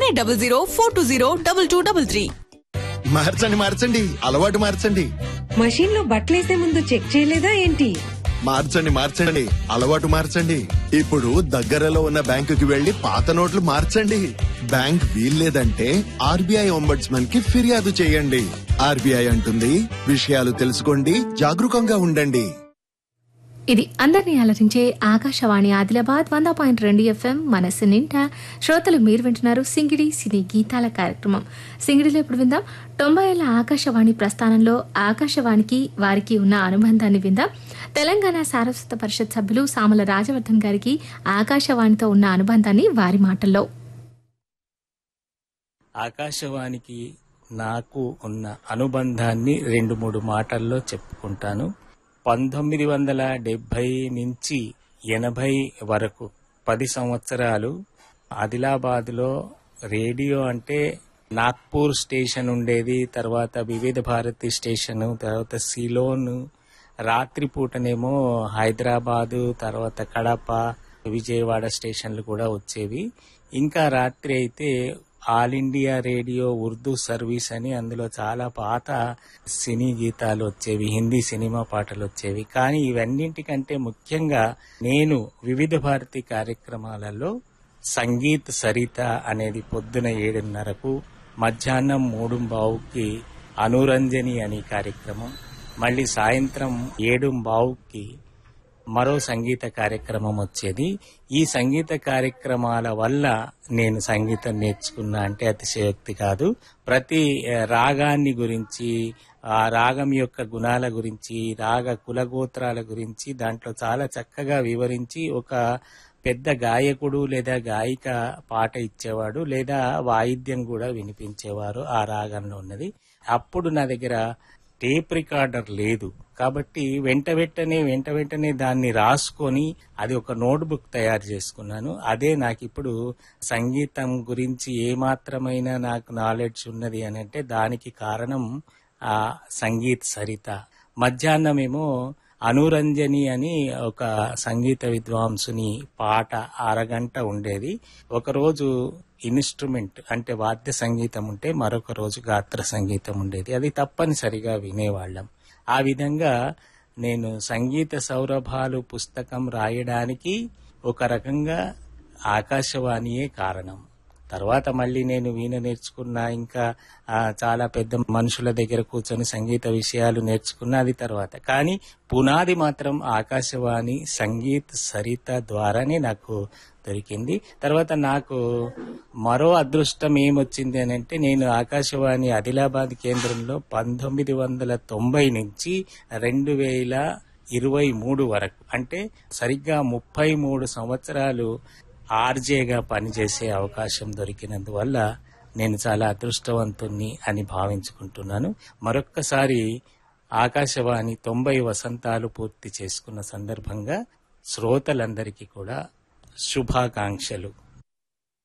eight double zero four two zero double two double three మార్చండి మార్చండి అలవాటు మార్చండి మషీన్ లో బట్టలేసే ముందు చెక్ చేయలేదా ఏంటి మార్చండి మార్చండి అలవాటు మార్చండి ఇప్పుడు దగ్గరలో ఉన్న బ్యాంకుకి వెళ్లి పాత నోట్లు మార్చండి బ్యాంక్ వీల్లేదంటే ఆర్బీఐ ఒంబడ్స్మన్ కి ఫిర్యాదు చేయండి ఆర్బీఐ అంటుంది విషయాలు తెలుసుకోండి జాగరూకంగా ఉండండి ఇది అందరినీ అలరించే ఆకాశవాణి ఆదిలాబాద్ వంద పాయింట్ రెండు ఎఫ్ఎం మనస్సు నిండా శ్రోతలు మీరు వింటున్నారు సింగిడి సినీ గీతాల కార్యక్రమం సింగిడిలో ఇప్పుడు విందాం తొంభై ఏళ్ల ఆకాశవాణి ప్రస్థానంలో ఆకాశవాణికి వారికి ఉన్న అనుబంధాన్ని విందాం తెలంగాణ సారస్వత పరిషత్ సభ్యులు సామల రాజవర్ధన్ గారికి ఆకాశవాణితో ఉన్న అనుబంధాన్ని వారి మాటల్లో ఆకాశవాణికి నాకు ఉన్న అనుబంధాన్ని రెండు మూడు మాటల్లో చెప్పుకుంటాను పంతొమ్మిది వందల డెబ్బై నుంచి ఎనభై వరకు పది సంవత్సరాలు ఆదిలాబాద్లో రేడియో అంటే నాగ్పూర్ స్టేషన్ ఉండేది తర్వాత వివిధ భారతి స్టేషన్ తర్వాత సిలోన్ రాత్రిపూటనేమో హైదరాబాదు తర్వాత కడప విజయవాడ స్టేషన్లు కూడా వచ్చేవి ఇంకా రాత్రి అయితే All India Radio Urdu service అని అందులో చాలా పాత సినీ గీతాలు వచ్చేవి హిందీ సినిమా పాటలు వచ్చేవి కానీ ఇవన్నింటికంటే ముఖ్యంగా నేను వివిధ భారతి కార్యక్రమాలలో సంగీత్ సరిత అనేది పొద్దున ఏడున్నరకు మధ్యాహ్నం మూడు బావుకి అనురంజని అనే కార్యక్రమం మళ్ళీ సాయంత్రం ఏడు బావుకి మరో సంగీత కార్యక్రమం వచ్చేది ఈ సంగీత కార్యక్రమాల వల్ల నేను సంగీతం నేర్చుకున్నా అంటే అతిశయోక్తి కాదు ప్రతి ఆ, రాగాన్ని గురించి ఆ రాగం యొక్క గుణాల గురించి రాగ కులగోత్రాల గురించి దాంట్లో చాలా చక్కగా వివరించి ఒక పెద్ద గాయకుడు లేదా గాయిక పాట ఇచ్చేవాడు లేదా వాయిద్యం కూడా వినిపించేవారు ఆ రాగంలో ఉన్నది అప్పుడు నా దగ్గర టేప్ రికార్డర్ లేదు కాబట్టి వెంట వెంటనే వెంట వెంటనే దాన్ని రాసుకొని అది ఒక నోట్బుక్ తయారు చేసుకున్నాను అదే నాకు ఇప్పుడు సంగీతం గురించి ఏమాత్రమైన నాకు నాలెడ్జ్ ఉన్నది అని అంటే దానికి కారణం ఆ సంగీత్ సరిత మధ్యాహ్నమేమో అనురంజని అని ఒక సంగీత విద్వాంసుని పాట అరగంట ఉండేది ఒకరోజు ఇన్స్ట్రుమెంట్ అంటే వాద్య సంగీతం ఉంటే మరొక రోజు గాత్ర సంగీతం ఉండేది అది తప్పనిసరిగా వినేవాళ్ళం ఆ విధంగా నేను సంగీత సౌరభాలు పుస్తకం రాయడానికి ఒక రకంగా ఆకాశవాణియే కారణం తర్వాత మళ్ళీ నేను వీణ నేర్చుకున్నా ఇంకా ఆ, చాలా పెద్ద మనుషుల దగ్గర కూర్చొని సంగీత విషయాలు నేర్చుకున్నా అది తర్వాత కానీ పునాది మాత్రం ఆకాశవాణి సంగీత్ సరిత ద్వారానే నాకు దొరికింది తర్వాత నాకు మరో అదృష్టం ఏమొచ్చింది అని అంటే నేను ఆకాశవాణి ఆదిలాబాద్ కేంద్రంలో పంతొమ్మిది వందల తొంభై నుంచి రెండు వేల ఇరవై మూడు వరకు అంటే సరిగ్గా ముప్పై మూడు సంవత్సరాలు ఆర్జేగా పనిచేసే అవకాశం దొరికినందువల్ల నేను చాలా అదృష్టవంతుణ్ణి అని భావించుకుంటున్నాను మరొక్కసారి ఆకాశవాణి తొంభై వసంతాలు పూర్తి చేసుకున్న సందర్భంగా శ్రోతలందరికీ కూడా శుభాకాంక్షలు